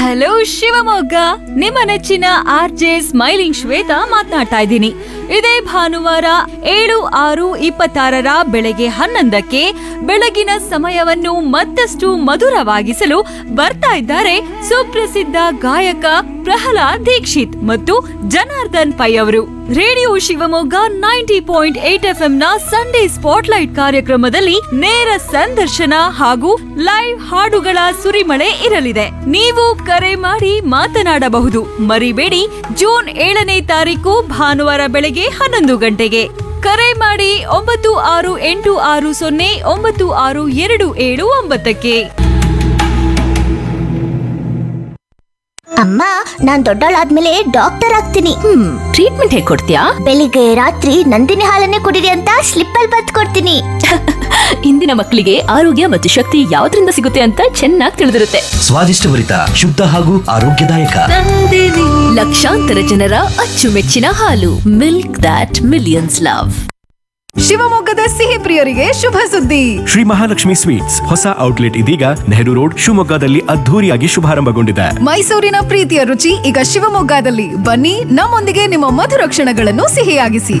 hello Shivamogga ನಿಮ್ಮ ನೆಚ್ಚಿನ R J smiling Shweta ಮಾತನಾಡ್ತಾ ಇದ್ದೀನಿ ಇದೇ ಭಾನುವಾರ ಏಳು ಆರು ಇಪ್ಪತ್ತಾರರ ಬೆಳಗ್ಗೆ ಹನ್ನೊಂದಕ್ಕೆ ಬೆಳಗಿನ ಸಮಯವನ್ನು ಮತ್ತಷ್ಟು ಮಧುರವಾಗಿಸಲು ಬರ್ತಾ ಇದ್ದಾರೆ ಸುಪ್ರಸಿದ್ಧ ಗಾಯಕ ಪ್ರಹ್ಲಾದ್ ದೀಕ್ಷಿತ್ ಮತ್ತು ಜನಾರ್ದನ್ ಪೈ ಅವರು radio Shivamogga ninety point eight F ನ ಸಂಡೇ ಸ್ಪಾಟ್ಲೈಟ್ ಕಾರ್ಯಕ್ರಮದಲ್ಲಿ ನೇರ ಸಂದರ್ಶನ ಹಾಗೂ ಲೈವ್ ಹಾಡುಗಳ ಸುರಿಮಳೆ ಇರಲಿದೆ ನೀವು ಕರೆ ಮಾಡಿ ಮಾತನಾಡಬಹುದು ಮರಿಬೇಡಿ ಜೂನ್ ಏಳನೇ ತಾರೀಕು ಭಾನುವಾರ ಬೆಳಗ್ಗೆ ಹನ್ನೊಂದು ಗಂಟೆಗೆ ಕರೆ ಮಾಡಿ ಒಂಬತ್ತು ಆರು ಎಂಟು ಆರು ಸೊನ್ನೆ ಒಂಬತ್ತು ಆರು ಎರಡು ಏಳು ಒಂಬತ್ತಕ್ಕೆ ಅಮ್ಮ ನಾನ್ ದೊಡ್ಡವಳಾದ್ಮೇಲೆ ಡಾಕ್ಟರ್ ಆಗ್ತೀನಿ ಹ್ಮ್ ಟ್ರೀಟ್ಮೆಂಟ್ ಹೇಗ್ ಕೊಡ್ತೀಯಾ ಬೆಳಿಗ್ಗೆ ರಾತ್ರಿ ನಂದಿನಿ ಹಾಲನ್ನೇ ಕುಡಿರಿ ಅಂತ ಸ್ಲಿಪ್ ಅಲ್ಲಿ ಬತ್ ಕೊಡ್ತೀನಿ ಇಂದಿನ ಮಕ್ಕಳಿಗೆ ಆರೋಗ್ಯ ಮತ್ತು ಶಕ್ತಿ ಯಾವ್ದ್ರಿಂದ ಸಿಗುತ್ತೆ ಅಂತ ಚೆನ್ನಾಗಿ ತಿಳಿದಿರುತ್ತೆ ಸ್ವಾದಿಷ್ಟಭರಿತ ಶುದ್ಧ ಹಾಗೂ ಆರೋಗ್ಯದಾಯಕ ಲಕ್ಷಾಂತರ ಜನರ ಅಚ್ಚುಮೆಚ್ಚಿನ ಹಾಲು ಮಿಲ್ಕ್ ದಾಟ್ ಮಿಲಿಯನ್ಸ್ ಲವ್ ಶಿವಮೊಗ್ಗದ ಸಿಹಿ ಪ್ರಿಯರಿಗೆ ಶುಭ ಸುದ್ದಿ ಶ್ರೀ ಮಹಾಲಕ್ಷ್ಮಿ ಸ್ವೀಟ್ಸ್ ಹೊಸ ಔಟ್ಲೆಟ್ ಇದೀಗ ನೆಹರು ರೋಡ್ ಶಿವಮೊಗ್ಗದಲ್ಲಿ ಅದ್ಧೂರಿಯಾಗಿ ಶುಭಾರಂಭಗೊಂಡಿದೆ ಮೈಸೂರಿನ ಪ್ರೀತಿಯ ರುಚಿ ಈಗ ಶಿವಮೊಗ್ಗದಲ್ಲಿ ಬನ್ನಿ ನಮ್ಮೊಂದಿಗೆ ನಿಮ್ಮ ಮಧುರ ಕ್ಷಣಗಳನ್ನು ಸಿಹಿಯಾಗಿಸಿ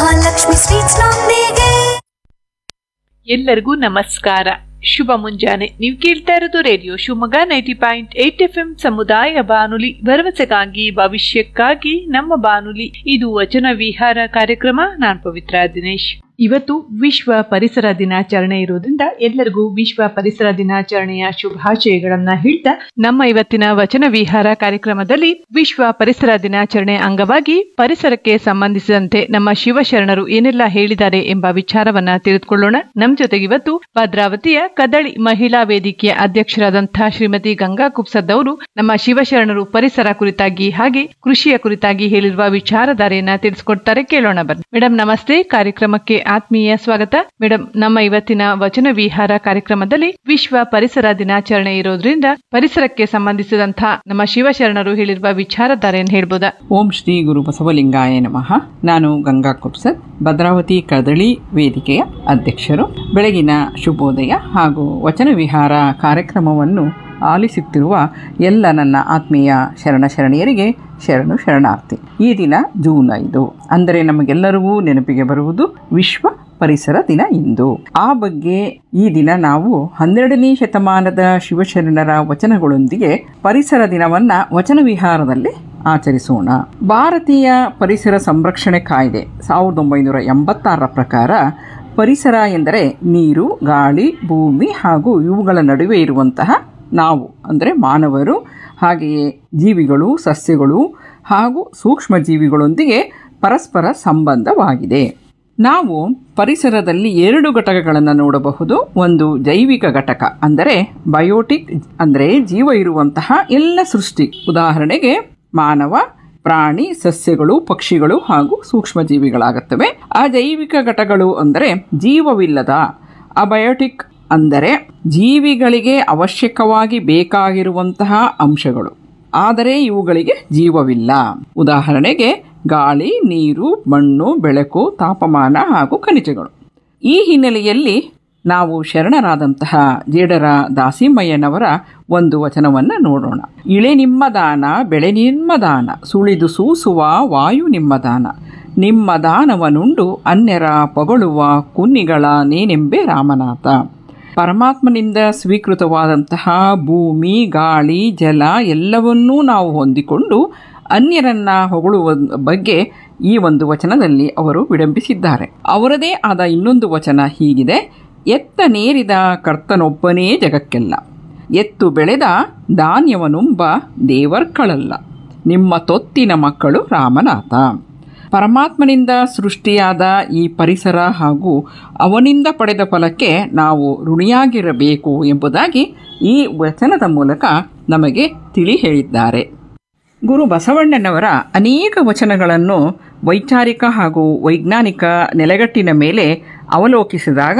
ಎಲ್ಲರಿಗೂ ನಮಸ್ಕಾರ ಶುಭ ಮುಂಜಾನೆ ನೀವು ಕೇಳ್ತಾ ಇರೋದು radio Shivamogga ninety point eight F M ಸಮುದಾಯ ಬಾನುಲಿ ಭರವಸೆಗಾಗಿ ಭವಿಷ್ಯಕ್ಕಾಗಿ ನಮ್ಮ ಬಾನುಲಿ ಇದು ವಚನ ವಿಹಾರ ಕಾರ್ಯಕ್ರಮ ನಾನ್ ಪವಿತ್ರ ದಿನೇಶ್ ಇವತ್ತು ವಿಶ್ವ ಪರಿಸರ ದಿನಾಚರಣೆ ಇರೋದ್ರಿಂದ ಎಲ್ಲರಿಗೂ ವಿಶ್ವ ಪರಿಸರ ದಿನಾಚರಣೆಯ ಶುಭಾಶಯಗಳನ್ನ ಹೇಳ್ತಾ ನಮ್ಮ ಇವತ್ತಿನ ವಚನ ವಿಹಾರ ಕಾರ್ಯಕ್ರಮದಲ್ಲಿ ವಿಶ್ವ ಪರಿಸರ ದಿನಾಚರಣೆ ಅಂಗವಾಗಿ ಪರಿಸರಕ್ಕೆ ಸಂಬಂಧಿಸಿದಂತೆ ನಮ್ಮ ಶಿವಶರಣರು ಏನೆಲ್ಲ ಹೇಳಿದ್ದಾರೆ ಎಂಬ ವಿಚಾರವನ್ನ ತಿಳಿದುಕೊಳ್ಳೋಣ ನಮ್ ಜೊತೆಗೆ ಇವತ್ತು ಭದ್ರಾವತಿಯ ಕದಳಿ ಮಹಿಳಾ ವೇದಿಕೆಯ ಅಧ್ಯಕ್ಷರಾದಂತಹ ಶ್ರೀಮತಿ ಗಂಗಾ ಕುಪ್ಸದ್ ಅವರು ನಮ್ಮ ಶಿವಶರಣರು ಪರಿಸರ ಕುರಿತಾಗಿ ಹಾಗೆ ಕೃಷಿಯ ಕುರಿತಾಗಿ ಹೇಳಿರುವ ವಿಚಾರಧಾರೆಯನ್ನ ತಿಳಿಸ್ಕೊಡ್ತಾರೆ ಕೇಳೋಣ ಬನ್ನಿ ಮೇಡಮ್ ನಮಸ್ತೆ ಕಾರ್ಯಕ್ರಮಕ್ಕೆ ಆತ್ಮೀಯ ಸ್ವಾಗತ ಮೇಡಮ್ ನಮ್ಮ ಇವತ್ತಿನ ವಚನ ವಿಹಾರ ಕಾರ್ಯಕ್ರಮದಲ್ಲಿ ವಿಶ್ವ ಪರಿಸರ ದಿನಾಚರಣೆ ಇರೋದ್ರಿಂದ ಪರಿಸರಕ್ಕೆ ಸಂಬಂಧಿಸಿದಂತಹ ನಮ್ಮ ಶಿವಶರಣರು ಹೇಳಿರುವ ವಿಚಾರಧಾರೆಯನ್ನು ಹೇಳ್ಬೋದಾ ಓಂ ಶ್ರೀ ಗುರು ಬಸವಲಿಂಗಾಯ ನಮಃ ನಾನು ಗಂಗಾ ಕುಪ್ಸದ್ ಭದ್ರಾವತಿ ಕದಳಿ ವೇದಿಕೆಯ ಅಧ್ಯಕ್ಷರು ಬೆಳಗಿನ ಶುಭೋದಯ ಹಾಗೂ ವಚನ ವಿಹಾರ ಕಾರ್ಯಕ್ರಮವನ್ನು ಆಲಿಸುತ್ತಿರುವ ಎಲ್ಲ ನನ್ನ ಆತ್ಮೀಯ ಶರಣ ಶರಣೆಯರಿಗೆ ಶರಣು ಶರಣಾರ್ಥಿ ಈ ದಿನ ಜೂನ್ ಐದು ಅಂದರೆ ನಮಗೆಲ್ಲರಿಗೂ ನೆನಪಿಗೆ ಬರುವುದು ವಿಶ್ವ ಪರಿಸರ ದಿನ ಇಂದು ಆ ಬಗ್ಗೆ ಈ ದಿನ ನಾವು ಹನ್ನೆರಡನೇ ಶತಮಾನದ ಶಿವಶರಣರ ವಚನಗಳೊಂದಿಗೆ ಪರಿಸರ ದಿನವನ್ನ ವಚನ ವಿಹಾರದಲ್ಲಿ ಆಚರಿಸೋಣ ಭಾರತೀಯ ಪರಿಸರ ಸಂರಕ್ಷಣೆ ಕಾಯ್ದೆ ಸಾವಿರದ ಒಂಬೈನೂರ ಎಂಬತ್ತಾರರ ಪ್ರಕಾರ ಪರಿಸರ ಎಂದರೆ ನೀರು ಗಾಳಿ ಭೂಮಿ ಹಾಗೂ ಇವುಗಳ ನಡುವೆ ಇರುವಂತಹ ನಾವು ಅಂದರೆ ಮಾನವರು ಹಾಗೆಯೇ ಜೀವಿಗಳು ಸಸ್ಯಗಳು ಹಾಗೂ ಸೂಕ್ಷ್ಮ ಜೀವಿಗಳೊಂದಿಗೆ ಪರಸ್ಪರ ಸಂಬಂಧವಾಗಿದೆ ನಾವು ಪರಿಸರದಲ್ಲಿ ಎರಡು ಘಟಕಗಳನ್ನು ನೋಡಬಹುದು ಒಂದು ಜೈವಿಕ ಘಟಕ ಅಂದರೆ ಬಯೋಟಿಕ್ ಅಂದರೆ ಜೀವ ಇರುವಂತಹ ಎಲ್ಲ ಸೃಷ್ಟಿ ಉದಾಹರಣೆಗೆ ಮಾನವ ಪ್ರಾಣಿ ಸಸ್ಯಗಳು ಪಕ್ಷಿಗಳು ಹಾಗೂ ಸೂಕ್ಷ್ಮ ಜೀವಿಗಳಾಗುತ್ತವೆ ಆ ಜೈವಿಕ ಘಟಕಗಳು ಅಂದರೆ ಜೀವವಿಲ್ಲದ ಅಬಯೋಟಿಕ್ ಅಂದರೆ ಜೀವಿಗಳಿಗೆ ಅವಶ್ಯಕವಾಗಿ ಬೇಕಾಗಿರುವಂತಹ ಅಂಶಗಳು ಆದರೆ ಇವುಗಳಿಗೆ ಜೀವವಿಲ್ಲ ಉದಾಹರಣೆಗೆ ಗಾಳಿ ನೀರು ಮಣ್ಣು ಬೆಳಕು ತಾಪಮಾನ ಹಾಗೂ ಖನಿಜಗಳು ಈ ಹಿನ್ನೆಲೆಯಲ್ಲಿ ನಾವು ಶರಣರಾದಂತಹ ಜೇಡರ ದಾಸಿಮಯ್ಯನವರ ಒಂದು ವಚನವನ್ನು ನೋಡೋಣ ಇಳೆ ನಿಮ್ಮ ದಾನ ಬೆಳೆ ನಿಮ್ಮ ದಾನ ಸುಳಿದು ಸೂಸುವ ವಾಯು ನಿಮ್ಮ ದಾನ ನಿಮ್ಮ ದಾನವನುಂಡು ಅನ್ಯರ ಪೊಗಳುವ ಕುನ್ನಿಗಳ ನೇನೆಂಬೆ ರಾಮನಾಥ ಪರಮಾತ್ಮನಿಂದ ಸ್ವೀಕೃತವಾದಂತಹ ಭೂಮಿ ಗಾಳಿ ಜಲ ಎಲ್ಲವನ್ನೂ ನಾವು ಹೊಂದಿಕೊಂಡು ಅನ್ಯರನ್ನ ಹೊಗಳುವ ಬಗ್ಗೆ ಈ ಒಂದು ವಚನದಲ್ಲಿ ಅವರು ವಿಡಂಬಿಸಿದ್ದಾರೆ ಅವರದೇ ಆದ ಇನ್ನೊಂದು ವಚನ ಹೀಗಿದೆ ಎತ್ತ ನೇರಿದ ಕರ್ತನೊಬ್ಬನೇ ಜಗಕ್ಕೆಲ್ಲ ಎತ್ತು ಬೆಳೆದ ಧಾನ್ಯವನುಂಬ ದೇವರ್ಗಳಲ್ಲ ನಿಮ್ಮ ತೊತ್ತಿನ ಮಕ್ಕಳು ರಾಮನಾಥ ಪರಮಾತ್ಮನಿಂದ ಸೃಷ್ಟಿಯಾದ ಈ ಪರಿಸರ ಹಾಗೂ ಅವನಿಂದ ಪಡೆದ ಫಲಕ್ಕೆ ನಾವು ಋಣಿಯಾಗಿರಬೇಕು ಎಂಬುದಾಗಿ ಈ ವಚನದ ಮೂಲಕ ನಮಗೆ ತಿಳಿ ಹೇಳಿದ್ದಾರೆ ಗುರು ಬಸವಣ್ಣನವರ ಅನೇಕ ವಚನಗಳನ್ನು ವೈಚಾರಿಕ ಹಾಗೂ ವೈಜ್ಞಾನಿಕ ನೆಲೆಗಟ್ಟಿನ ಮೇಲೆ ಅವಲೋಕಿಸಿದಾಗ